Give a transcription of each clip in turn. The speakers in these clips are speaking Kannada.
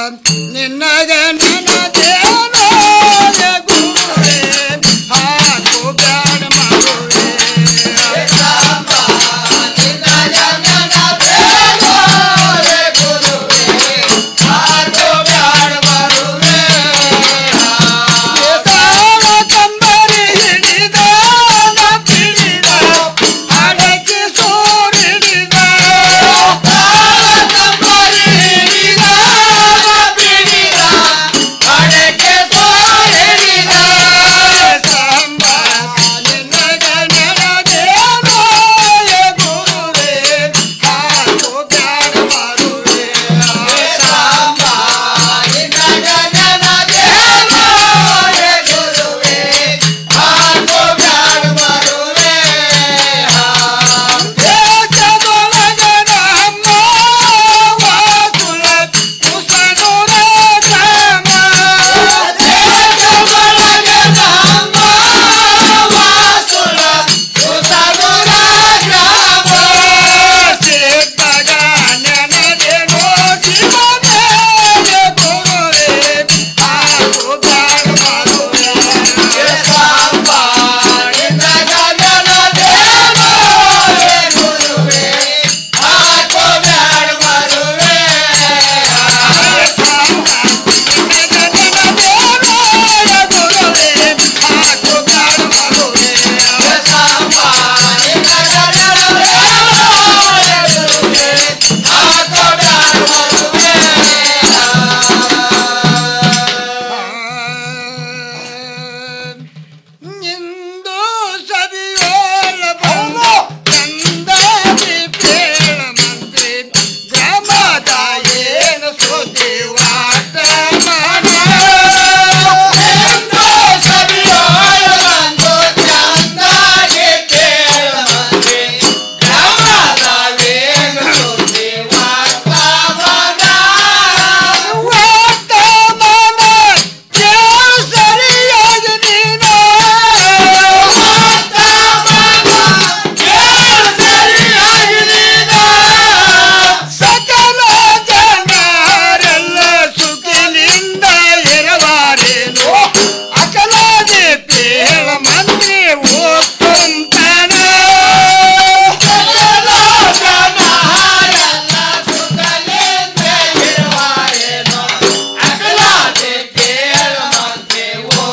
ನಿನ್ನಗ ನನಗೇನೋ ಗುರುವೇ ಹಾಕು ಬ್ಯಾಡ ಮಾಡುವೆ ಬೇತಾಳ ಕಂಬರಿ ಹಿಡಿದ ಪಿಡಿದ ಅಡಕೆ ಸೋರಿಡಿದ ಕಂಬರಿ ಹಿಡಿದ ಪಿಡಿದ ಅಡಕೆ ಸೋರಿಡಿದ ಕಂಬ ನಿನ್ನಗ ನನಗೇನೋ ಗುರುವೇ ಹಾಕು ಬ್ಯಾಡ ಮಾಡುವೆ ಸಾಂಬ ನಿನ್ನಗ ನನಗೇನೋ ಗುರುವೇ ಹಾಕು ಬ್ಯಾಡ ಮಾಡುವೆ ಇಂದು ಸವಿಯೋಳ ಬಂದು ಚಂದಾದಿ ಪೇಳ ಮಂತ್ರಿ ಗ್ರಾಮದ ಏನು ಸ್ತುತಿ ವಾಟ ಮಾಡ ಇಂದು ಸವಿಯೋಳ ಬಂದು ಚಂದಾದಿ ಪೇಳ ಮಂತ್ರಿ ಗ್ರಾಮದ ಏನು ಸ್ತುತಿ ವಾಟ ಮಾಡ ವಾಟ ಮಾಡ ಕೇಳು ಸರಿಯಾಗಿ ನೀನು ಸಕಲ ಜನರೆಲ್ಲ ಸುಖಿನಿಂದ ಇರವಾರೇನು ಅಕಲಾದಿ ಪೇಳ ಮಂತ್ರಿ ಓದ್ಕೊಂತಾನ ಸಕಲ ಜನರೆಲ್ಲ ಸುಖಲಿಂದ ಇರವಾರೇನು ಅಕಲಾದಿ ಪೇಳ ಮಂತ್ರಿ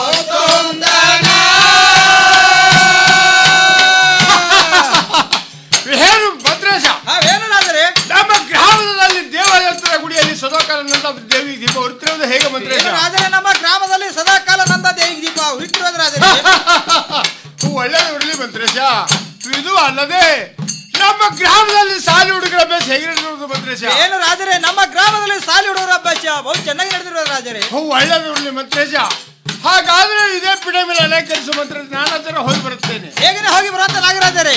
ಏನು ಭದ್ರೇಶ ನಾವೇನಾದರೆ ನಮ್ಮ ಗ್ರಾಮದಲ್ಲಿ ದೇವಯಂತ್ರ ಗುಡಿಯಲ್ಲಿ ಸದಾಕಾಲನಂದ ದೇವಿ ದೀಪ ಉರಿತಿರುವುದು ಹೇಗೆ ಭದ್ರೇಶ ಆದರೆ ನಮ್ಮ ಗ್ರಾಮದಲ್ಲಿ ಸದಾಕಾಲ ನಂದ ದೇವಿ ದೀಪ ಹುಟ್ಟಿರೋದ್ರಾದರೆ ಒಳ್ಳೆಯದು ಉರಲಿ ಭದ್ರೇಶ ಇದು ಅಲ್ಲದೆ ನಮ್ಮ ಗ್ರಾಮದಲ್ಲಿ ಸಾಲಿ ಹುಡುಗರ ಅಭ್ಯಾಸ ಹೇಗಿರುವುದು ಭದ್ರೇಶ ಏನು ರಾಜರೇ ನಮ್ಮ ಗ್ರಾಮದಲ್ಲಿ ಸಾಲಿ ಹುಡುಗರ ಅಭ್ಯಾಸ ಬಹು ಚೆನ್ನಾಗಿ ನಡೆದಿರೋದು ರಾಜರೇ ಹೋ ಒಳ್ಳೆಯದು ಉರಲಿ ಮಂತ್ರೇಶ ಹಾಗಾದ್ರೆ ಇದೇ ಪಿಡೆ ಮೇಲೆ ಅಲಂಕರಿಸುವ ಮಂತ್ರ ನಾನು ಹತ್ರ ಹೋಗಿ ಬರುತ್ತೇನೆ ಹೇಗನೆ ಹೋಗಿ ಬರುವಂತ ನಾಗರಾಜರೇ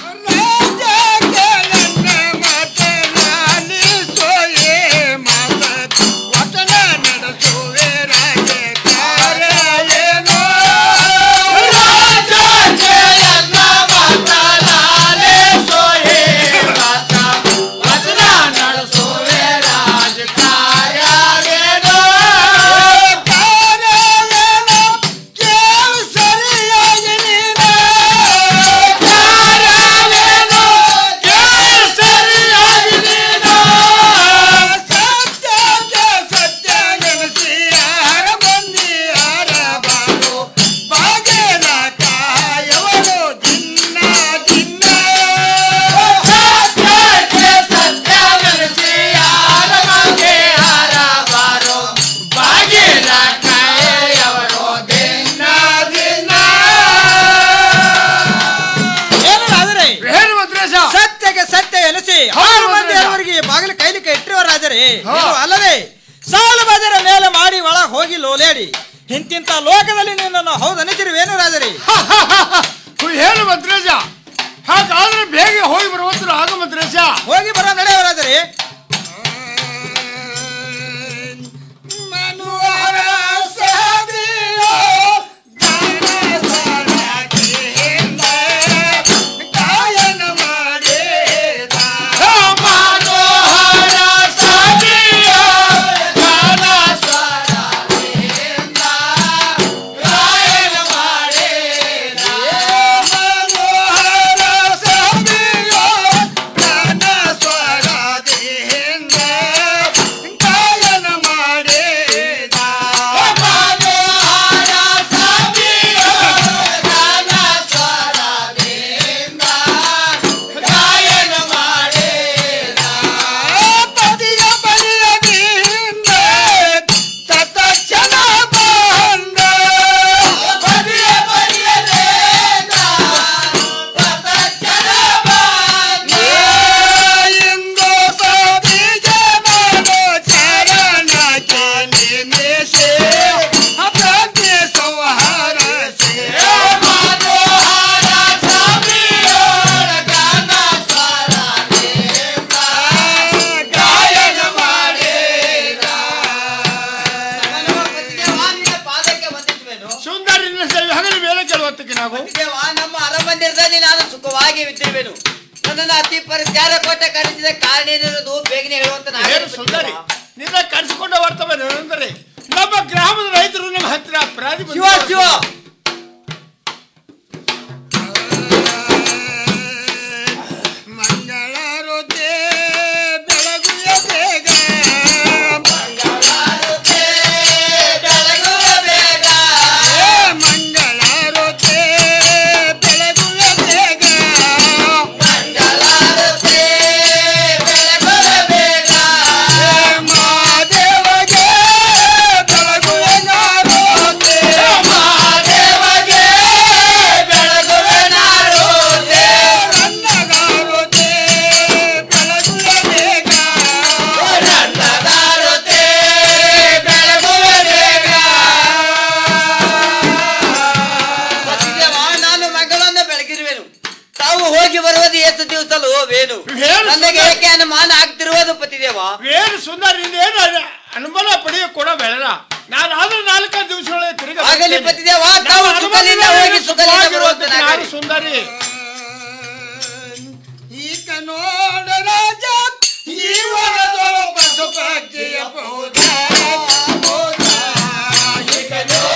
ಏನು ರಾಜರೇ ಏನು ಭದ್ರೇಶ ಸತ್ಯಕ್ಕೆ ಸತ್ಯ ಎನಿಸಿ ಹೌದು, ಆರು ಮಂದಿ ರಾಜ. ಅವರಿಗೆ ಬಾಗಿಲು ಕೈಲಿಕ್ಕೆ ಇಟ್ಟಿರುವ ರಾಜರೇ ಹಾ. ಇದು ಅಲ್ಲದೆ ಸಾಲು ಬದರ ಮೇಲೆ ಮಾಡಿ ಒಳಗೆ ಹೋಗಿ ಲೋಲೇಡಿ ಇಂತಿಂತ ಲೋಕದಲ್ಲಿ ನಿನ್ನನ್ನು ಹೌದು ಅನಿಸಿರುವೇನು ರಾಜರೇ ಏನು ಭದ್ರೇಶ ಹಾಗಾದ್ರೆ ಬೇಗ ಹೋಗಿ ಬರುವಂತ ಆಗ ಭದ್ರೇಶ ಹೋಗಿ ಬರೋ ನಡೆಯುವ ರಾಜರೇ ಮನುವರ ಸಾದಿಯೋ ಗಾನ ಸಾರಕಿಂದ ಗಾಯನ ಮಾಡಿದ ಮನೋಹರ ಸಾದಿಯೋ ಗಾನ ಹಚ್ಚಿದ ಕಾರಣ ಏನಿರೋದು ಬೇಗನೆ ಹೇಳುವಂತ ಏನು ಸುಂದರಿ ನಿನ್ನ ಕರೆಸಿಕೊಂಡ ವರ್ತಮಾನ ಏನೆಂದರೆ ನಮ್ಮ ಗ್ರಾಮದ ರೈತರು ನಮ್ಮ ಹತ್ತಿರ ಅಪರಾಧಿ ಶಿವ ಶಿವ ಮಂಗಳಾರತಿ ಬೆಳಗುಯ ಬೇಗ ಏ ಮಂಗಳಾರತಿ ಬೆಳಗುಯ ಬೇಗ ಏ ಮಾದೇವಗೆ ಬೆಳಗುಯ ನಾರೋತಿ ರನ್ನಗಾರೋತಿ ಬೆಳಗುಯ ಬೇಗ ಪತಿದೇವ, ನಾನು ಮಗಳನ್ನು ಬೆಳಗಿರುವೆನು ತಾವು ಹೋಗಿ ಬರುವುದು ಎಷ್ಟು ದಿವಸಲು ವೇನು ಏನು ನನಗೆ ಸುಂದರಿ? ಏಕೆ ಅನುಮಾನ ಆಗ್ತಿರುವುದು ಪತಿದೇವ ಏನು ಸುಂದರಿ ಇನ್ನೇನು ಅದ- ಅನುಮಾನ ಪಡೆಯ ಕೂಡ ಬೆಳೆದ ನಾನು ಆದ್ರೆ ನಾಲ್ಕೈದು ದಿವಸಗಳ ತಿರುಗಿ ಆಗಲಿ ಬರ್ತೇನೆ. ಪತಿದೇವ ನಮ್ಮ ತಾವು ಅನುಮತಿಯಿಂದ ಸುಖದಿಂದ ಹೋಗಿ ನೀನು ಸುಖದಿಂದ ಸುಖವಾಗಿರುವಂತೆ ಬರುವಂತೆ ನಾನು ನಾಗರಿ. ಸುಂದರಿ ಈಗ ನೋಡ ರಾಜ ಜೀವನದೊಳ ಪಶು ಪಕ್ಷಿಯ ಪೂಜ ಪೂಜ. ಈಗ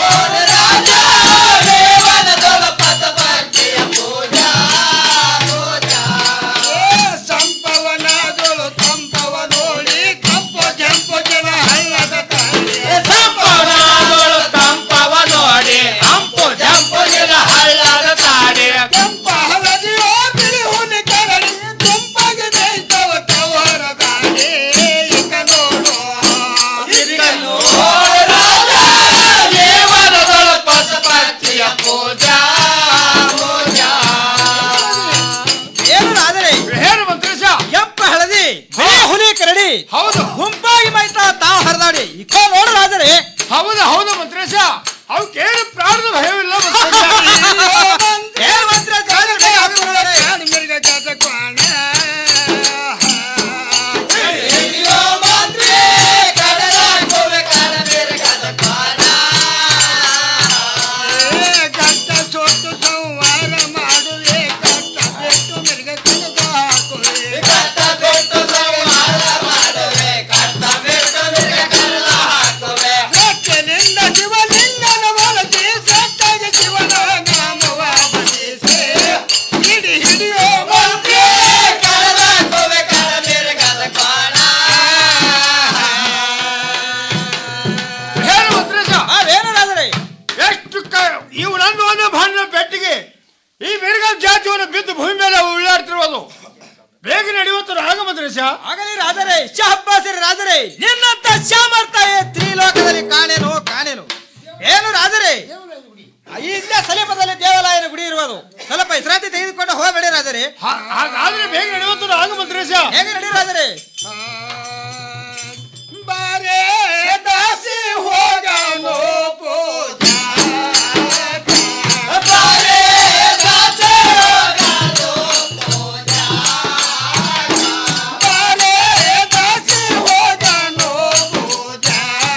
ಏ ಸಂಪವನದೊಳು ತಂಪವ ನೋಡಿ ಕಪ್ಪು ಕೆಂಪು ಜನ ಹಳ್ಳದ ತಾಯಿ ಸಂಪವನಾದೊಳು ತಂಪವ ನೋಡಿ ಹಂಪು ಜಂಪು ಜನ ಹಳ್ಳದ ತಾಡೆ ಕೆಂಪ ಹಳದಿಯೋ ಬಿಳಿ ಹುಲಿ ಕರಡಿ ತುಂಬಗೆ ಬೇಯ್ತವ ತವರ ದಾಡಿ ಈಗ ನೋಡು ದೇವರದೊಳು ಪಶು ಪಕ್ಷಿಯ ಪೂಜಾ ಪೂಜಾ ಏನು ರಾದರೆ ಏನು ಮಂತ್ರೇಶ ಕೆಂಪ ಹಳದಿ ಬಿಳಿ ಹುಲಿ ಕರಡಿ ಹೌದು ಗುಂಪಾಗಿ ಮೈತಾ ತಾವು ಹರಿದಾಡಿ ಇಕೋ ನೋಡು ರಾದರೆ ಹೌದು ಹೌದು ಮಂತ್ರೇಶ ಅವಕ್ಕೇನು ಪ್ರಾಣದ ಭಯವಿಲ್ಲ ಮಂತ್ರೇಶ. ಏನು ಮಂತ್ರ ಜಾರಿ ಕೈ ಹಾಕು ನೋಡರೆ. ಮಿರ್ಗ ಜಾತ ಕ್ವಾಣ ಏ ಕಷ್ಟ ಸೋತು ಸಂವಾರ ಮಾಡುವೆ ಕಷ್ಟ ಬಿಟ್ಟು ಮಿರ್ಗ ಕಡದ ಹಾಕುವೆ ಸತ್ಯನಿಂದ ಶಿವಲಿಂಗನ ಬಳಸಿ ಸತ್ಯಗೆ ಶಿವನ ನಾಮವ ಬಲಿಸೆ ಹಿಡಿ ಹಿಡಿಯೋ ಮಂತ್ರಿ ಏನು ಮಂತ್ರೇಶ ಅವೇನು ರಾದರೆ ಎಷ್ಟು ಕ ಇವು ನನ್ನ ಒಂದು ಭಾನ ಬೆಟ್ಟಿಗೆ ಈ ಮಿರ್ಗಲ್ ಜಾತಿಯನ್ನು ಬಿದ್ದು ಭೂಮಿ ಮೇಲೆ ಉಳ್ಳಾಡ್ತಿರೋದು ಬೇಗ ನಡೆಯುವಂತ ರಾಗ ಮಂತ್ರೇಶ ಆಗಲಿ ರಾದರೆ ಶಹಬ್ಬಾಸರಿ ರಾದರೆ ನಿನ್ನಂತ ಸಾಮರ್ಥ್ಯ ತ್ರಿಲೋಕದಲ್ಲಿ ಕಾಣೇನು ಕಾಣೇನು ಏನು ರಾದರೆ ಇಲ್ಲೇ ಸಲೀಪದಲ್ಲಿ ದೇವಾಲಯನ ಗುಡಿ ಇರುವುದು ಸ್ವಲ್ಪ ವಿಶ್ರಾಂತಿ ತೆಗೆದುಕೊಂಡು ಹೋಗಬೇಡಿ ರಾದರೆ ಹಾ- ಹಾಗಾದ್ರೆ ಬೇಗ ನಡೆಯುವಂತ ರಾಗ ಮಂತ್ರೇಶ ಹೇಗೆ ನಡಿ ರಾದರೆ ಬಾರೆ ದಾಸಿ ಹೋಗನು ಪೂಜಾ ಬಾರೆ ದಾಸಿ ಹೋಗನು ಪೂಜಾ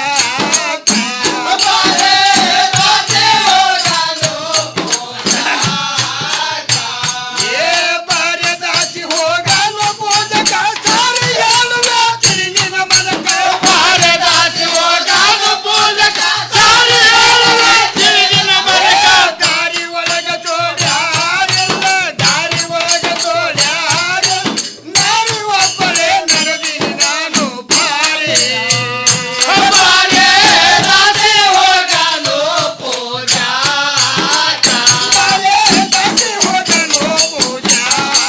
ಏ ಬಾರೆ ದಾಸಿ ಹೋಗನು ಪೂಜಾ ಸಾರಿ ಹೇಳುವೆ ತಿರುಗಿನ ಮನಕ ಬಾರೆ ದಾಸಿ ಹೋಗನು ಪೂಜಾ ಸಾರಿ ಹೇಳುವೆ ತಿರುಗಿನ ಮನಕ ದಾರಿ ಒಳಗ ತೋಡ್ಯಾರಿಲ್ಲ ದಾರಿ ಒಳಗ ತೋಡ್ಯಾರಿಲ್ಲ ನಾರಿ ಒಬ್ಬಳೇ ನಡೆದಿನಿ ನಾನು ಬಾರೆ ಬಾರೆ ದಾಸಿ ಹೋಗನು ಪೂಜಾ ಬಾರೆ ದಾಸಿ ಹೋಗನು ಪೂಜಾ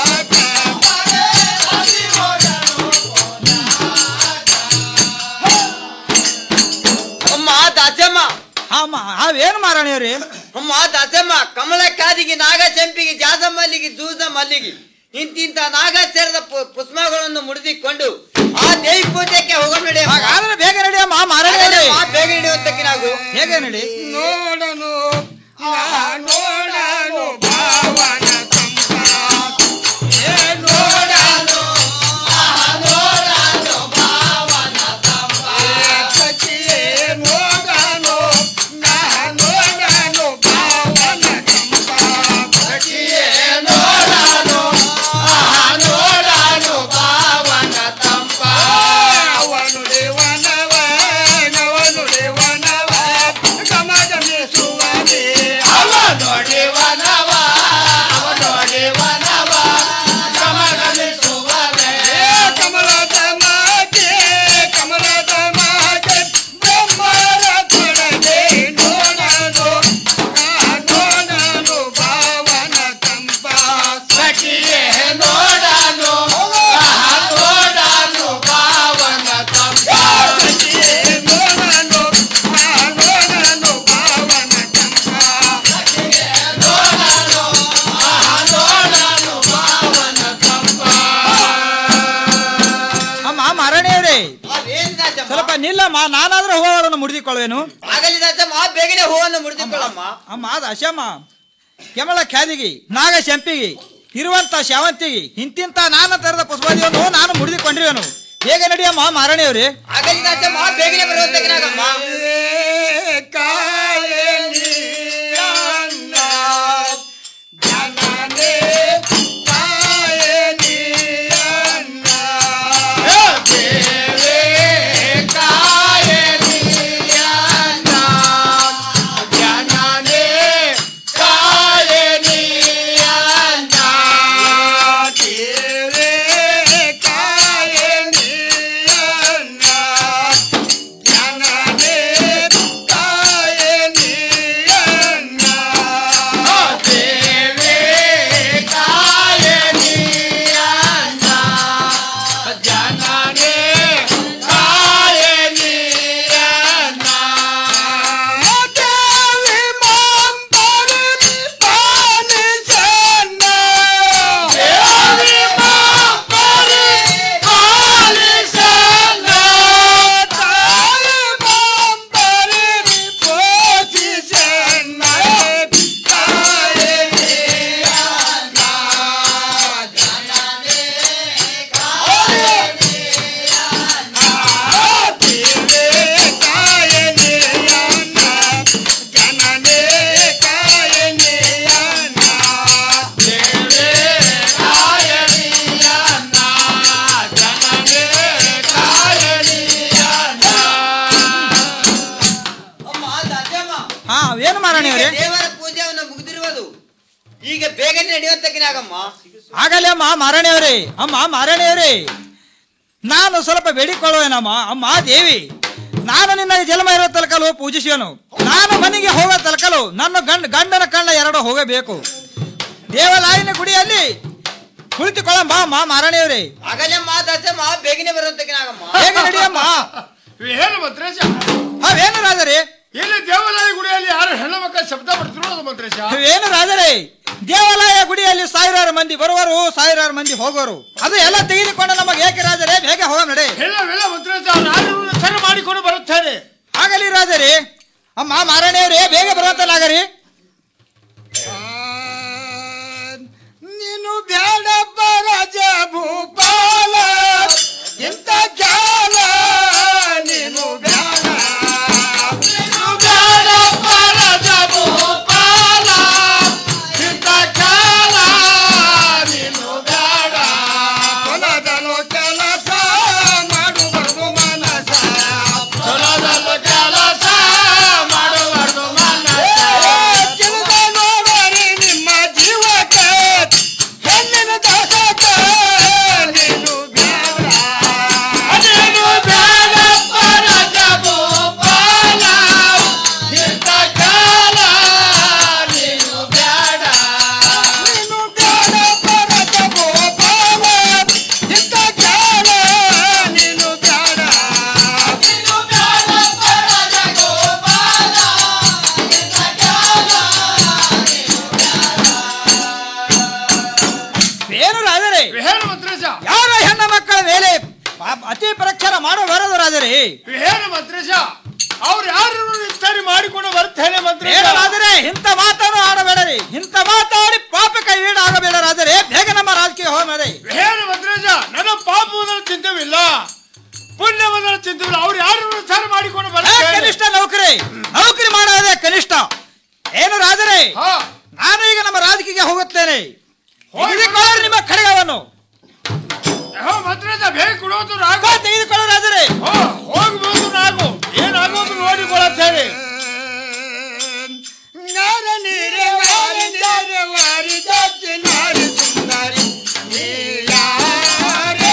ಅಮ್ಮ ದಾಸಮ್ಮ ಅಮ್ಮ ಅವೇನು ಮಾರಾಣಿಯವ್ರಿ ಅಮ್ಮ ದಾಸಮ್ಮ ಕಮಲ ಕಾದಿಗೆ ನಾಗ ಚಂಪಿಗೆ ಜಾದ ಮಲ್ಲಿಗೆ ಜೂಜ ಮಲ್ಲಿಗೆ ಇಂತಿಂತ ನಾಗ ಸೇರಿದ ಪು- ಪುಷ್ಪಗಳನ್ನು ಮುಡಿದಿಕೊಂಡು ಆ ದೇವಿ ಪೂಜೆಗೆ ಹೋಗೋಣ ನಡಿ ಅಮ್ಮ. ಹಾಗಾದ್ರೆ ಬೇಗ ನಡಿ ಅಮ್ಮ ಹಾಗಾದ್ರೆ ಮಾರಾಣಿಯವ್ರಿ ಅಮ್ಮ ಬೇಗ ಹಿಡಿಯುವಂತಕ್ಕೆ ನಾವು ಹೇಗೆ ನಡಿ ನೋಡನು ನಾ ನೋಡನು ಭಾವನ ಸಂಪ ಏ ನೋಡನು ಏ ಸಖಿಯೇ ನೋಡನು ನಾ ನೋಡನು ಭಾವನ ಸಂಪ ಸಖಿಯೇ ನೋಡನು ಆ ನೋಡನು ಭಾವನ ನಿಲ್ಲಮ್ಮ ನಾನಾದ್ರೂ ಹೂಗಳನ್ನು ಮುಡಿದುಕೊಳ್ಳುವೆನು ಆಗಲಿ ದಶಮ್ಮ ಬೇಗನೆ ಹೂವನ್ನು ಮುಡಿದುಕೊಳ್ಳಮ್ಮ ಅಮ್ಮ ಅದ ಅಶಮ್ಮ ಕೆಮಳ ಖ್ಯಾದಿಗೆ ನಾಗ ಶಂಪಿಗೆ ಇರುವಂತ ಶಾವಂತಿಗೆ ಇಂತಿಂತ ನಾನು ತರದ ಪುಷ್ಪಾದಿಯನ್ನು ನಾನು ಮುಡಿದುಕೊಂಡಿರುವೆನು ಹೇಗೆ ನಡಿಯಮ್ಮ ಮಾರಣಿಯವ್ರಿ ಆಗಲಿ ದಶಮ್ಮ ಬೇಗನೆ ಬರುವಂತಗಿನಾಗಮ್ಮ ಅಮ್ಮ ದಶಮ್ಮ ಹಾ ಏನು ಮಾರಣಿಯವ್ರಿ ಈಗ ದೇವರ ಪೂಜೆಯನ್ನು ಮುಗಿದಿರುವುದು ಈಗ ಬೇಗನೆ ನಡೆಯುವಂತಗಿನಾಗಮ್ಮ ಆಗಲೇ ಅಮ್ಮ ಮಾರಣಿಯವ್ರಿ ಅಮ್ಮ ಮಾರಣಿಯವ್ರಿ ನಾನು ಸ್ವಲ್ಪ ಬೇಡಿಕೊಳ್ಳುವೇನಮ್ಮ ಅಮ್ಮ ದೇವಿ ನಾನು ನಿನ್ನ ಜನ್ಮ ಇರೋ ತಲಕಲು ಪೂಜಿಸುವೆನು ನಾನು ಮನೆಗೆ ಹೋಗೋ ತಲಕಲು ನನ್ನ ಗಂಡ ಗಂಡನ ಕಣ್ಣ ಎರಡು ಹೋಗಬೇಕು ದೇವಾಲಯನ ಗುಡಿಯಲ್ಲಿ ಕುಳಿತುಕೊಳ್ಳಮ್ಮ ಅಮ್ಮ ಮಾರಣಿಯವ್ರಿ ಆಗಲಮ್ಮ ದಶಮ್ಮ ಬೇಗನೆ ಬರುವಂತಗಿನಾಗಮ್ಮ ಹೇಗೆ ನಡಿಯಮ್ಮ ಏನು ಮಂತ್ರೇಶ ಅವೇನು ರಾಜರೇ ಇಲ್ಲಿ ದೇವಾಲಯ ಗುಡಿಯಲ್ಲಿ ಯಾರು ಹೆಣ್ಣು ಮಕ್ಕಳ ಶಬ್ದ ಬರ್ತಿರೋ ಅದು ಮಂತ್ರೇಶ ಏನು ರಾಜರೇ ದೇವಾಲಯ ಗುಡಿಯಲ್ಲಿ ಸಾವಿರಾರು ಮಂದಿ ಬರುವರು ಸಾವಿರಾರು ಮಂದಿ ಹೋಗೋರು ಅದು ಎಲ್ಲ ತೆಗೆದುಕೊಂಡು ನಮಗೆ ಏಕೆ ರಾಜರೇ ಬೇಗ ಹೋಗ ನಡೆ ಹೇಳವೆಲ್ಲ ಮಂತ್ರೇಶ ನಾನು ಸರಿ ಮಾಡಿಕೊಂಡು ಬರುತ್ತೇನೆ ಆಗಲಿ ರಾಜರೇ ಅಮ್ಮ ಮಾರಣಿಯವ್ರೇ ಬೇಗ ಬರುವಂತಲಾಗರಿ ನೀನು ಬ್ಯಾಡಪ್ಪ ರಾಜ ಭೂಪಾಲ ಇಂಥ ಜಾಲ ನೀನು ಬ್ಯಾಡ ನೀನು ಬ್ಯಾಡಪ್ಪ ರಾಜ ಭೂಪಾಲ ಇಂಥ ಜಾಲ ನೀನು ಬ್ಯಾಡ ಹೊಲದಲ್ಲೋ ಕೆಲಸ ಮಾಡುವುದು ಮನಸ ಹೊಲದಲ್ಲೋ ಕೆಲಸ ಮಾಡುವುದು ಮನಸ ತಿಳಿದ ನೋಡರಿ ನಿಮ್ಮ ಜೀವಕ್ಕೆ ಹೆಣ್ಣಿನ ದಾಸಕ್ಕೆ ನೀನು ಬ್ಯಾಡ ನೀನು ಬ್ಯಾಡಪ್ಪ ರಾಜ ಭೂಪಾಲ ಇಂಥ ಕಾಲ ನೀನು ಬ್ಯಾಡ ನೀನು ಬ್ಯಾಡಪ್ಪ ರಾಜ ಭೂಪಾಲ ಇಂಥ ಕಾಲ ನೀನು ಬ್ಯಾಡ ನೀನು ಬ್ಯಾಡಪ್ಪ ರಾಜ ಗೋಪಾಲ ಇಂಥ ಕಾಲ ಏನು ರಾಜರೇ ಏನು ಮಂತ್ರೇಶ ಯಾರ ಹೆಣ್ಣ ಮಕ್ಕಳ ಮೇಲೆ ಪಾಪ ಅತಿ ಪ್ರಚಾರ ಮಾಡಬಾರದು ರಾಜರೇ ಏನು ಮಂತ್ರೇಶ ಅವ್ರು ಯಾರು ಸರಿ ಮಾಡಿಕೊಂಡು ಬರ್ತೇನೆ ಮಂತ್ರೇಶ ಏನು ರಾಜರೇ ಇಂಥ ಮಾತನ್ನು ಆಡಬೇಡರಿ ಇಂಥ ಮಾತಾಡಿ ಪಾಪ ಕೈ ಆಗಬೇಡ ರಾಜರೇ ಬೇಗ ನಮ್ಮ ರಾಜಕೀಯ ಹೋಗ ನಡೆ ಏನು ಮಂತ್ರೇಶ ನನ್ನ ಪಾಪವನ್ನು ಚಿಂತವಿಲ್ಲ ಪುಣ್ಯವನ್ನು ಚಿಂತವಿಲ್ಲ ಅವ್ರು ಯಾರು ಸರಿ ಮಾಡಿಕೊಂಡು ಏ, ಬರ್ತೇನೆ ಕನಿಷ್ಠ ನೌಕರಿ ನೌಕರಿ ಮಾಡೋದೇ ಕನಿಷ್ಠ ಏನು ರಾಜರೇ ಹಾ ನಾನು ಈಗ ನಮ್ಮ ರಾಜಕೀಯ ಹೋಗುತ್ತೇನೆ ತೆಗೆದುಕೊಳ್ಳಿ ನಿಮ್ಮ ಖಡ್ಗವನ್ನು ಹೋ ಮಂತ್ರೇಶ ಬೇಗ ಕೊಡೋದು ರಾಗ ಕೋ ತೆಗೆದುಕೊಳ್ಳಿ ರಾಜರೇ ಹೋ ಹೋಗ್ಬೋದು ನಾವು ಏನಾಗೋದು ನೋಡಿಕೊಳ್ಳುತ್ತೇನೆ ನಾರ ನೀರೆ ವಾರಿ ನಾರೆ ವಾರಿ ಜಾತಿ ನಾರಿ ಸುಂದರಿ ನೀ ಯಾರೇ?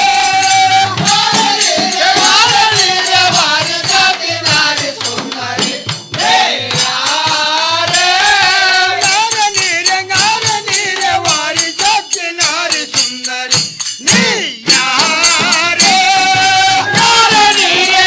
ನಾರ ನೀರೆ ವಾರಿ ಜಾತಿ ನಾರಿ ಸುಂದರಿ ನೀ ಯಾರೇ? ನಾರ ನೀರೆ ನಾರ ನೀರೆ ವಾರಿ ಜಾತಿ ನಾರಿ ಸುಂದರಿ ನೀ ಯಾರೇ? ನಾರ ನೀರೆ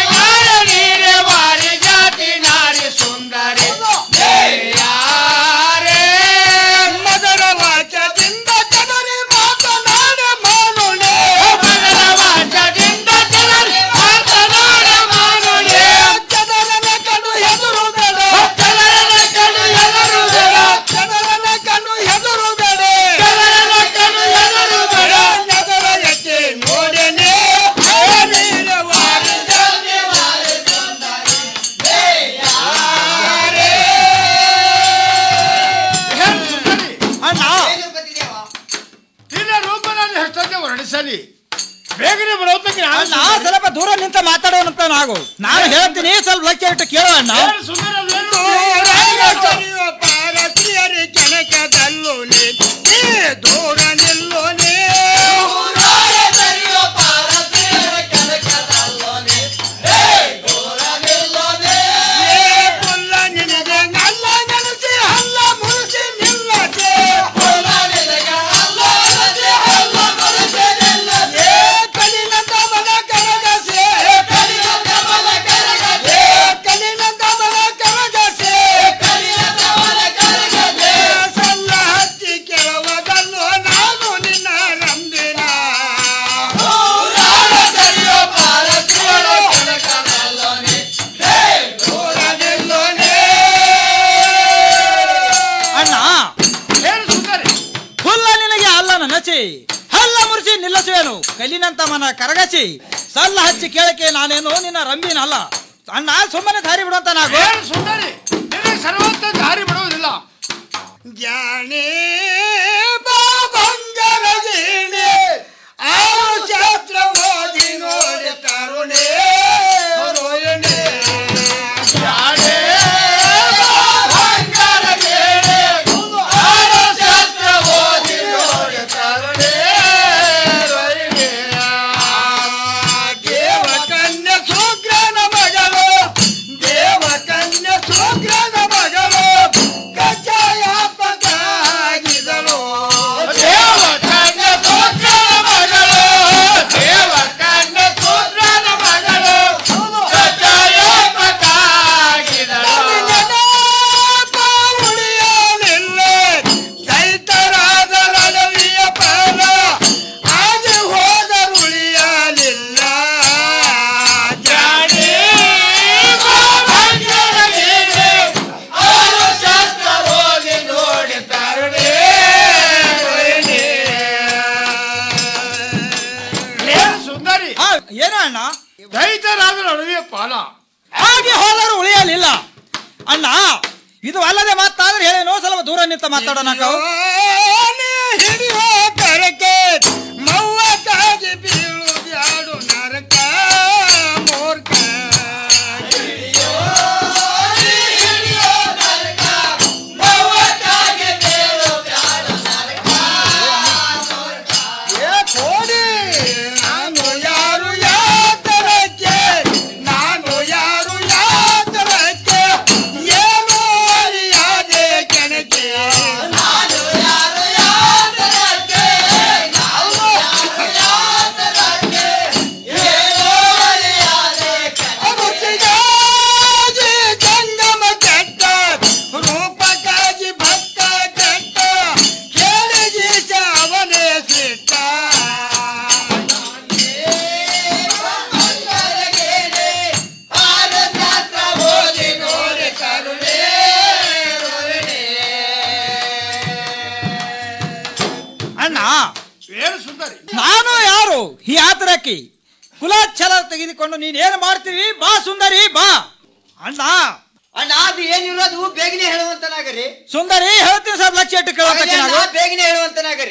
ನಿಂತ ಮಾತಾಡೋಣಂತ ನಾವು ನಾನು ಹೇಳ್ತೀನಿ ಸ್ವಲ್ಪ ಲಕ್ಷ್ಯ ಇಟ್ಟು ಕೇಳೋ ಅಣ್ಣ ಏನು ಸುಂದರ ಅದೇನು? ದೂರಾಗ ಸರಿಯೋ ಪಾರಸಿಯರಿ ಕೆಣಕದಲ್ಲೂ ನೀ ನೀ ದೂರ ನಿಲ್ಲೋ ನೀ ಏ ಪುಲ್ಲ ನಿನಗೆ ನಲ್ಲ ನೆನಸಿ ಹಲ್ಲ ಮುರಿಸಿ ನಿಲ್ಲದೆ ಏ ಕಲಿನಂತ ಮನ ಕರಗಸೆ ಏ ಕಲಿನಂತ ಮನ ಕರಗಸೆ ಸಲ್ಲ ಹಚ್ಚಿ ಕೆಳವದಲ್ಲೋ ನಾನು ನಿನ್ನ ನಂಬಿನ ದೂರ ನಿಲ್ಲೋನೇ ಅಣ್ಣ ಏನು ಸುಂದರಿ ಹುಲ್ಲ ನಿನಗೆ ಅಲ್ಲನ ನಚಿ ಹಲ್ಲ ಮುರಿಸಿ ನಿಲ್ಲಿಸುವೇನು ಕಲ್ಲಿನಂತ ಮನ ಕರಗಸಿ ಸಲ್ಲ ಹಚ್ಚಿ ಕೇಳಕ್ಕೆ ನಾನೇನು ನಿನ್ನ ರಂಬಿನಲ್ಲ ಅಣ್ಣ ಸುಮ್ಮನೆ ದಾರಿ ಬಿಡುವಂತ ನಾವು ಏನು ಸುಂದರಿ ನಿನಗೆ ಸರ್ವಂತ ದಾರಿ ಬಿಡುವುದಿಲ್ಲ ಜಾಣೆ ಬಾ ಬಂಗಾರ ಜೀಣೆ ಆರು ಶಾಸ್ತ್ರ ಓದಿ ನೋಡಿ ತರುಣೆ ರೋಹಿಣಿ. ಜಾಣೆ ಬಾ ಬಂಗಾರ ಜೀಣೆ, ಆರು ಶಾಸ್ತ್ರ ಓದಿ ನೋಡಿ ತರುಣೆ ರೋಹಿಣಿ. ದೇವಕನ್ಯೆ ಶುಕ್ರನ ಮಗಳು ದೇವಕನ್ಯೆ ಶುಕ್ರನ ಮಗಳು ಕಚಾಯ ಪಕಾಗಿದಳು ದೇವಕನ್ಯೆ ಶುಕ್ರನ ಮಗಳು ದೇವಕನ್ಯೆ ಶುಕ್ರನ ಮಗಳು ಕಚಾಯ ಪಕಾಗಿದಳು ಉಳಿಯಲಿಲ್ಲ ಚೈತರಾದ ನಡುವಿಯ ಪಾಲ ಆಗಿ ಹೋದರು ಉಳಿಯಲಿಲ್ಲ ಜಾಣಿ ಶಾಸ್ತ್ರ ಹೋಗಿ ನೋಡಿ ತರುಣಿ ಏನು ಸುಂದರಿ ಆ, ಏನು ಅಣ್ಣ ದೈತರಾದ ನಡುವೆ ಪಾಲ ಹಾಗೆ ಹೋದರೂ ಉಳಿಯಲಿಲ್ಲ ಅಣ್ಣ ಇದು ಅಲ್ಲದೆ ಮಾತಾದ್ರೆ ಹೇಳೇನೋ ಸ್ವಲ್ಪ ದೂರ ನಿಂತ ಮಾತಾಡೋಣ ನಾವು ಹಿಡಿಯೋ ಕರಕೆ ಮವ್ವ ಕಾಗಿ ಬೀಳು ಬ್ಯಾಡು ನರಕ ಮೂರ್ಖ ಏ ಕೋಡಿ ನಾನು ಯಾರು ಯಾತರಕ್ಕೆ ನಾನು ಯಾರು ಯಾತರಕ್ಕೆ ಏನು ಅರಿಯಾದೆ ಕೆಣಕೆ ಮುತ್ತಿಗಾಗಿ ಜಂಗಮ ಕೆಟ್ಟ ರೂಪಕ್ಕಾಗಿ ಭಕ್ತ ಕೆಟ್ಟ ಕೇಳಿಗೀಶ ಅವನೇ ಸಿಟ್ಟ ಓದಿ ನೋಡಿ ಕರುಣೆ ಅಣ್ಣ ಏನು ಸುಂದರಿ ನಾನು ಯಾರು ಈ ಆತರಕ್ಕಿ ಕುಲಾಚ್ಛಲ ತೆಗೆದುಕೊಂಡು ನೀನೇನು ಮಾಡ್ತೀವಿ ಬಾ ಸುಂದರಿ ಬಾ ಅಣ್ಣ ಅಣ್ಣ ಅದು ಏನಿರೋದು ಬೇಗನೆ ಹೇಳುವಂತನಾಗರಿ ಸುಂದರಿ ಹೇಳ್ತೀನಿ ಸ್ವಲ್ಪ ಲಕ್ಷ ಇಟ್ಟು ಕೇಳೋದಕ್ಕೆ ಅಣ್ಣ, ನಾವು ಬೇಗನೆ ಹೇಳುವಂತನಾಗರಿ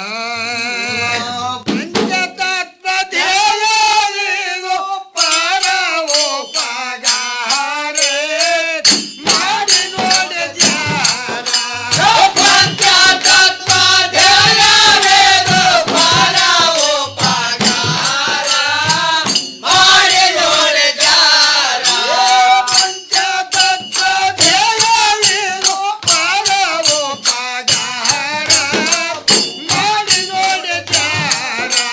ಪಂಚತತ್ವ ಧ್ಯೇಯವೇನು ಪಾರವೋ ಪಗಾರೆ ಮಾಡಿ ನೋಡಿ ಧ್ಯಾನ ಪಂಚತತ್ವ ಧ್ಯೇಯವೇನು ಪಾರವೋ ಪಗಾರ ಮಾಡಿ ನೋಡಿ ಧ್ಯಾನ ಪಂಚತತ್ವ ಧ್ಯೇಯವೇನು ಪಾರವೋ ಪಗಾರ ಮಾಡಿ ನೋಡಿ ಧ್ಯಾನ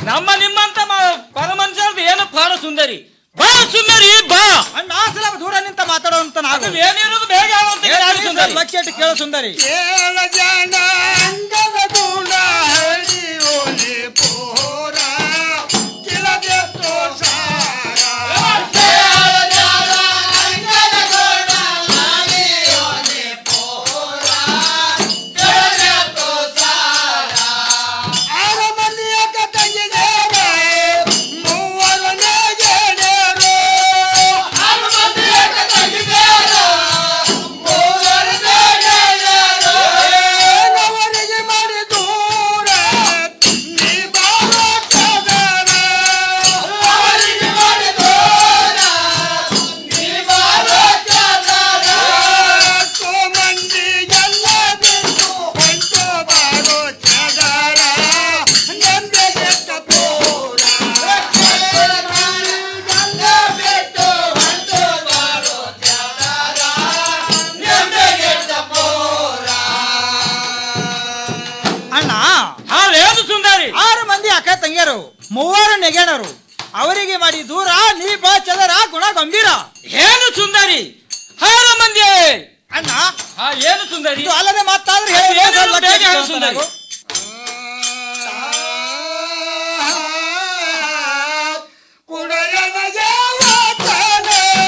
ನಮ್ಮ ನಿಮ್ಮಂತ ಪರಮನುಷ್ಯರದು ಏನು ಪಾಡ ಸುಂದರಿ ಬಾ ಸುಂದರಿ ಬಾ ಅಣ್ಣ ಸ್ವಲ್ಪ ದೂರ ನಿಂತ ಮಾತಾಡುವಂತ ನಾವು ಅದು ಏನಿರೋದು ಬೇಗ ಹೇಳುವಂತ ಯಾರು ಸುಂದರಿ ಬಕೆಟ್ ಕೇಳು ಸುಂದರಿ ಕೇಳ ಜನ ಅಂಗದ ಗುಣ ಹರಿ ಓಲಿ ಪೋರ ಕಿಲದೆ ತೋಸಾರ ಆರ ಮಂದಿ ಅಕ್ಕ ತಂಗಿದೇರ ಮೂವರನೇ ಗೆಳೆಯರು ಆರು ಮಂದಿ ಅಕ್ಕ ತಂಗಿದೇರ ಮೂವರನೇ ಗೆಳೆಯರು ಅವರಿಗೆ ಮಾಡಿ ದೂರ ನೀ ಬಾರೋ ಚದರ ಅವರಿಗೆ ಮಾಡಿ ದೂರ ನೀ ಬಾರೋ ಚದರ ಸೋ ಮಂದಿ ಎಲ್ಲ ಬಿಟ್ಟು ಹೊಂಟು ಬಾರೋ ಚದರ ನಂದೆಗೆ ಕಪೂರ ಎಲ್ಲ ಬಿಟ್ಟು ಹೊಂಟು ಬಾರೋ ಚದರ ನಂದೆಗೆ ಕಪೂರ ಅಣ್ಣ ಹಾಲೇನು ಸುಂದರಿ ಆರು ಮಂದಿ ಅಕ್ಕ ತಂಗಿಯರು ಮೂವರು ನೆಗೆಣರು ಅವರಿಗೆ ಮಾಡಿ ದೂರ ನೀ ಬಾ ಚದರ ಗುಣ ಗಂಭೀರ ಏನು ಸುಂದರಿ ಹಾರ ಮಂದಿ ಅಣ್ಣ ಹಾ ಏನು ಸುಂದರಿ ಇದು ಅಲ್ಲದೆ ಮಾತಾದ್ರೆ ಅದು ಹೇಳಿ ಏನೇನು ಸ್ವಲ್ಪ ಬೇಗ ಹೇಳು ಕೇಳು ಸುಂದರಿ. ನಾವು. ಕುಡಯನ ಯಾವತ್ತನ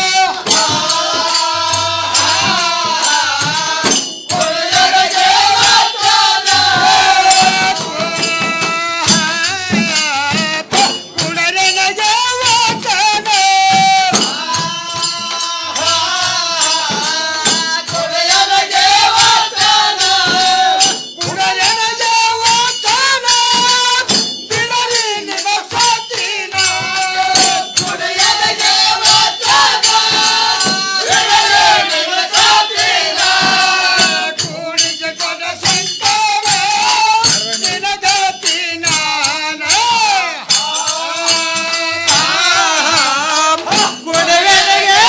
ಕುಡಯನ ಯಾವತ್ತನ ಕುಡಯನ ಯಾವತ್ತನ ಕುಡಯನ ಯಾವತ್ತನ ಕುಡಯನ ಯಾವತ್ತನ ಬಿಡರಿ ನಿಮ ಸಾತಿನ ಕುಡಯನ ಯಾವತ್ತನ ಬಿಡರಿ ನಿಮ ಸಾತಿನ ಕೂಡಿಗೆ ಕೊಡ ಸಂತಾನ ನಿನಗತಿನ ಕುಡಯನ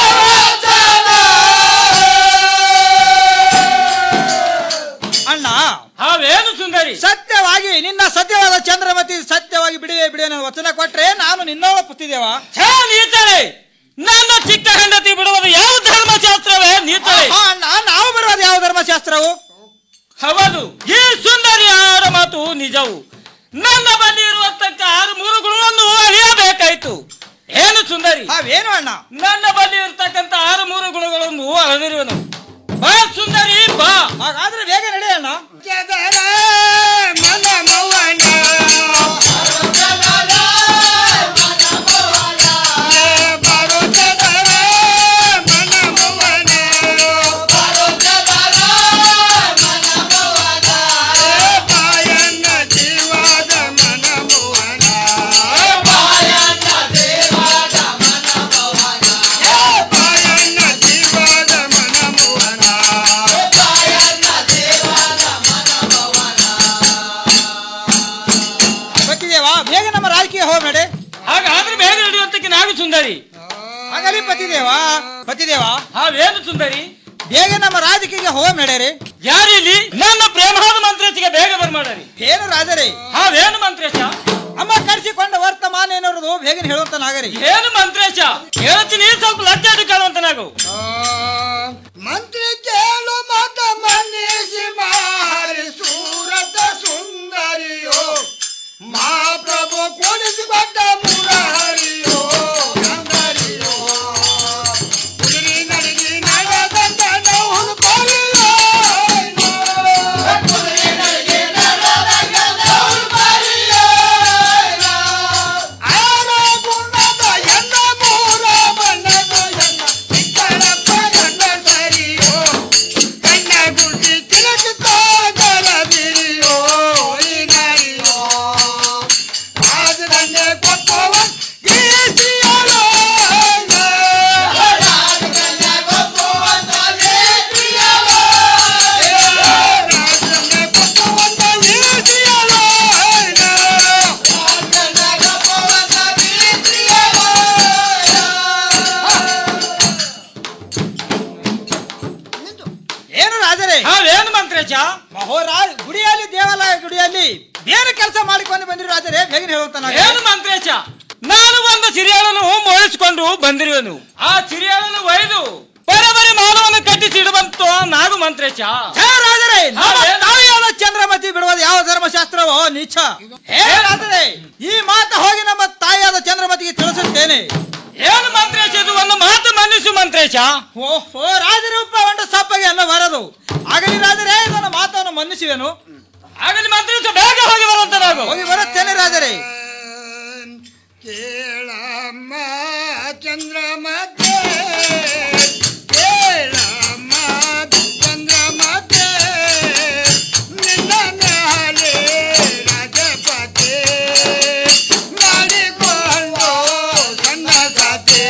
ಅಣ್ಣ ಹಾವೇನು ಸುಂದರಿ ಸತ್ಯವಾಗಿ ನಿನ್ನ ಸತ್ಯವಾದ ಚಂದ್ರಮತಿ ಸತ್ಯವಾಗಿ ಬಿಡುವೆ ಬಿಡುವೆ ನನ್ನ ವಚನ ಕೊಟ್ರೆ ನಾನು ನಿನ್ನವಳ ಪುತ್ತಿದೇವ ಛೇ ನೀತಳೆ ನನ್ನ ಚಿಕ್ಕ ಹೆಂಡತಿ ಬಿಡುವುದು ಯಾವ ಧರ್ಮಶಾಸ್ತ್ರವೇ ನೀತಳೆ ಆ, ಅಣ್ಣ ನಾವು ಬರುವುದು ಯಾವ ಧರ್ಮಶಾಸ್ತ್ರವು ಹೌದು ಈ ಸುಂದರಿ ಆರ ಮಾತು ನಿಜವು ನನ್ನ ಬಳಿ ಇರುವತಕ್ಕ ಆರು ಮೂರು ಗುಣವನ್ನು ಅಳಿಯಬೇಕಾಯ್ತು ಏನು ಸುಂದರಿ ಅವೇನು ಅಣ್ಣ ನನ್ನ ಬಳಿ ಇರ್ತಕ್ಕಂಥ ಆರು ಮೂರು ಗುಣಗಳನ್ನು ಅಳದಿರುವನು ಬಾ ಸುಂದರಿ ಬಾ ಹಾಗಾದ್ರೆ ಬೇಗ ನಡಿ ಅಣ್ಣ ಚದರ ಮನ ಮವನ ಬಾರೋ ಚದರ ಮನ ಮವನ ಬಾಯನ್ನ ಜೀವದ ಮನ ಮವನ ಬಾಯನ್ನ ಜೀವದ ಮನ ಮವನ ಪತಿದೇವ ಬೇಗ ನಮ್ಮ ರಾಜಕೀಯ ಹೋಗ್ ನಡೆ ಹಾಗಾದ್ರೆ ಬೇಗ ನಡೆಯುವಂತಕ್ಕೆ ನಾವು ಸುಂದರಿ ಹಾಗಲಿ ಪತಿದೇವ ಪತಿದೇವ ಹಾವೇನು ಸುಂದರಿ ಬೇಗ ನಮ್ಮ ರಾಜಕೀಯ ಹೋಗ್ ನಡೆರಿ ಯಾರಿಲ್ಲಿ ನನ್ನ ಪ್ರೇಮಾದ ಮಂತ್ರೇಶಿಗೆ ಬೇಗ ಬರ್ಮಾಡರಿ ಏನು ರಾಜರೇ ಹಾವೇನು ಮಂತ್ರೇಶ ಅಮ್ಮ ಕರೆಸಿಕೊಂಡ ವರ್ತಮಾನ ಏನೋರದು ಬೇಗನೆ ಹೇಳುವಂತ ನಾಗರಿ ಏನು ಮಂತ್ರೇಶ ಹೇಳ್ತೀನಿ ಸ್ವಲ್ಪ ಲಜ್ಜೆ ಹಿಡ್ಕೊಳ್ಳುವಂತ ನಾವು ಮಂತ್ರಿ ಕೇಳು ಮತ ಮನ್ನಿಸಿ ಮಾರಿ ಸೂರತ ಸುಂದರಿಯೋ ಮಹಾಪ್ರಭು ಕೊಡಿಸಿಕೊಟ್ಟ ಮುರಹರಿಯೋ ಗಂಧರಿಯೋ ಕುದುರೆ ನಡಿಗೆ ನಡೆದಂತ ನೌನು ಬಲಿಯೋ ಕುದುರೆ ನಡಿಗೆ ನಡೆದಂತ ನೌನು ಬಲಿಯೋ ಆರ ಗುಣದ ಎನ್ನ ಮೂರ ಬಣ್ಣದ ಎನ್ನ ಚಿಕ್ಕಳಪ್ಪ ಗಂಡ ಸರಿಯೋ ಕಣ್ಣ ಗುಡ್ಡಿ ತಿಲಕಿತಾಗರ ಬಿರಿಯೋ ಈ ನಾರಿಯೋ ರಾಜದಂಡೆ ಕೊಪ್ಪವ ಏನು ಕೆಲಸ ಮಾಡಿಕೊಂಡು ಬಂದಿರಿ ರಾಜರೇ ಬೇಗನೆ ಹೇಳುತ್ತಾನ ಏನು ಮಂತ್ರೇಶ ನಾನು ಒಂದು ಸಿರಿಯಾಳನ್ನು ಮೋಹಿಸಿಕೊಂಡು ಬಂದಿರುವೆನು ಆ ಸಿರಿಯಾಳನ್ನು ಒಯ್ದು ಬರಬರಿ ಮಾನವನ್ನು ಕಟ್ಟಿಸಿಡುವಂತ ನಾಗು ಮಂತ್ರೇಶ ಛೇ ರಾಜರೇ ನಮ್ಮ ಹಾ, ಏನು? ತಾಯಿಯಾದ ಚಂದ್ರಮತಿ ಬಿಡುವುದು ಯಾವ ಧರ್ಮಶಾಸ್ತ್ರವೋ ನೀಚ ಹೇ ರಾಜರೇ ಈ ಮಾತು ಹೋಗಿ ನಮ್ಮ ತಾಯಿಯಾದ ಚಂದ್ರಮತಿಗೆ ತಿಳಿಸುತ್ತೇನೆ ಏನು ಮಂತ್ರೇಶ ಇದು ಒಂದು ಮಾತು ಮನ್ನಿಸು ಮಂತ್ರೇಶ ಓಹೋ ರಾಜರೂಪ ಒಂದು ಸಪ್ಪಗೆ ಅಲ್ಲ ಬರದು ಆಗಲಿ ರಾಜರೇ ನನ್ನ ಮಾತನ್ನು ಮನ್ನಿಸುವೆನು ಆಗಲಿ ಮಂತ್ರೇಶ ಬೇಗ ಹೋಗಿ ಬರುವಂತ ನಾವು ಹೋಗಿ ಬರುತ್ತೇನೆ ರಾಜರೇ ಕೇಳಮ್ಮ ಚಂದ್ರಮತೆ ಕೇಳಮ್ಮ ಚಂದ್ರಮತೆ ನಿನ್ನ ಮ್ಯಾಲೆ ರಾಜಪತೆ ಮಾಡಿಕೊಂಡು ಸಣ್ಣ ಕತೆ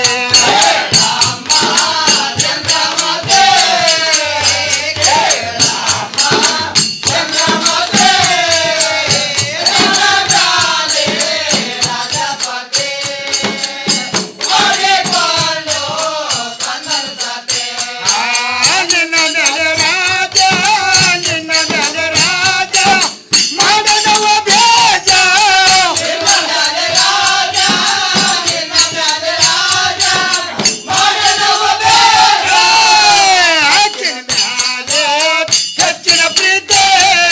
ನಿನ್ನ ಮೇಲೆ ರಾಜ ನಿನ್ನ ಮೇಲೆ ರಾಜ ಮಾಡದವ ಬೇಜ ಆಕಿನ ಮ್ಯಾಲೆ ಹೆಚ್ಚಿನ ಪ್ರೀತಿ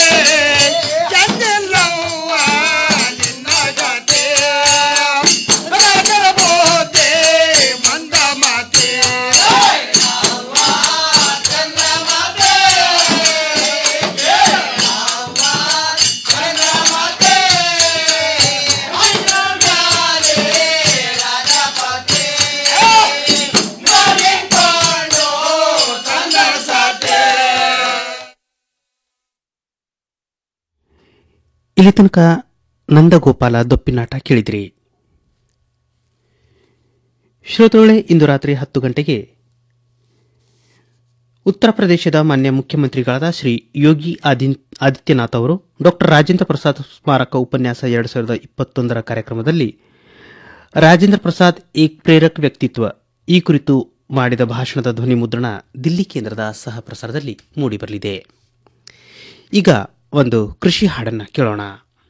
ಚಂದಿಲ್ಲವ್ವ ನಿನ್ನ ಗತೆ ರಾಜರ ಬೋತೆ ಮಂದ ಮಾತೆ ಇಲ್ಲಿ ತನಕ ನಂದಗೋಪಾಲ ದೊಪ್ಪಿನಾಟ ಕೇಳಿದಿರಿ ಶ್ರೋತೃಗಳೇ ಇಂದು ರಾತ್ರಿ ಹತ್ತು ಗಂಟೆಗೆ ಉತ್ತರ ಪ್ರದೇಶದ ಮಾನ್ಯ ಮುಖ್ಯಮಂತ್ರಿಗಳಾದ ಶ್ರೀ ಯೋಗಿ ಆದಿನ್ ಆದಿತ್ಯನಾಥ್ ಅವರು ಡಾಕ್ಟರ್ ರಾಜೇಂದ್ರ ಪ್ರಸಾದ್ ಸ್ಮಾರಕ ಉಪನ್ಯಾಸ ಎರಡು ಸಾವಿರದ ಇಪ್ಪತ್ತೊಂದರ ಕಾರ್ಯಕ್ರಮದಲ್ಲಿ ರಾಜೇಂದ್ರ ಪ್ರಸಾದ್ ಏಕ್ ಪ್ರೇರಕ್ ವ್ಯಕ್ತಿತ್ವ ಈ ಕುರಿತು ಮಾಡಿದ ಭಾಷಣದ ಧ್ವನಿ ಮುದ್ರಣ ದಿಲ್ಲಿ ಕೇಂದ್ರದ ಸಹ ಪ್ರಸಾರದಲ್ಲಿ ಮೂಡಿಬರಲಿದೆ ಈಗ ಒಂದು ಕೃಷಿ ಹಾಡನ್ನ ಕೇಳೋಣ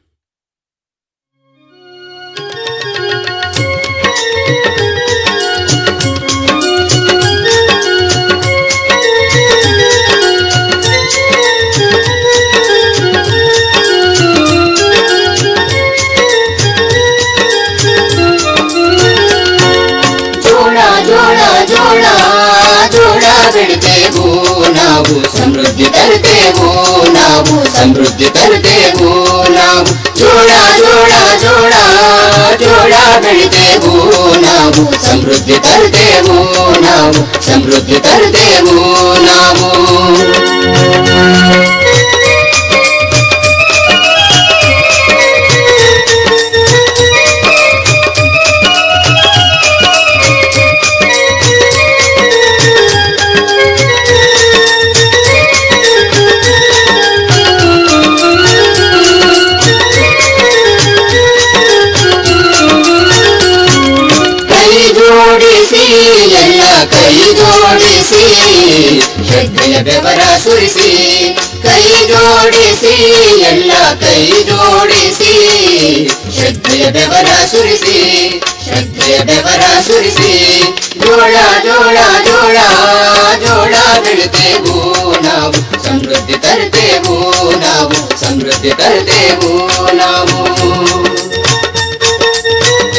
ಜೋಳ ಜೋಳ ಜೋಳ ಜೋಳ ಬೆಳಿತೇವು ನಾವು ಸಮೃದ್ಧಿ ತರುತ್ತೇವು ನಾವು ಸಮೃದ್ಧಿ ತರುತ್ತೇವು ನಾವು ಜೋಳ ಜೋಳ ಜೋಳ ಜೋಳ ಬೆಳಿತೇವು ನಾವು ಸಮೃದ್ಧಿ ತರುತ್ತೇವು ನಾವು ಸಮೃದ್ಧಿ ತರುತ್ತೇವು ನಾವು ಕೈ ಜೋಡಿಸಿ ಎಲ್ಲ ಕೈ ಜೋಡಿಸಿ ಶ್ರದ್ಧೆಯ ಬೆವರ ಸುರಿಸಿ ಕೈ ಜೋಡಿಸಿ ಎಲ್ಲ ಕೈ ಜೋಡಿಸಿ ಶ್ರದ್ಧೆಯ ಬೆವರ ಸುರಿಸಿ ಶ್ರದ್ಧೆಯ ಬೆವರ ಸುರಿಸಿ ಜೋಳ ಜೋಳ ಜೋಳ ಜೋಳ ಬೆಳಿತೇವು ನಾವು ಸಮೃದ್ಧಿ ತರುತ್ತೇವು ನಾವು ಸಮೃದ್ಧಿ ತರುತ್ತೇವು ನಾವು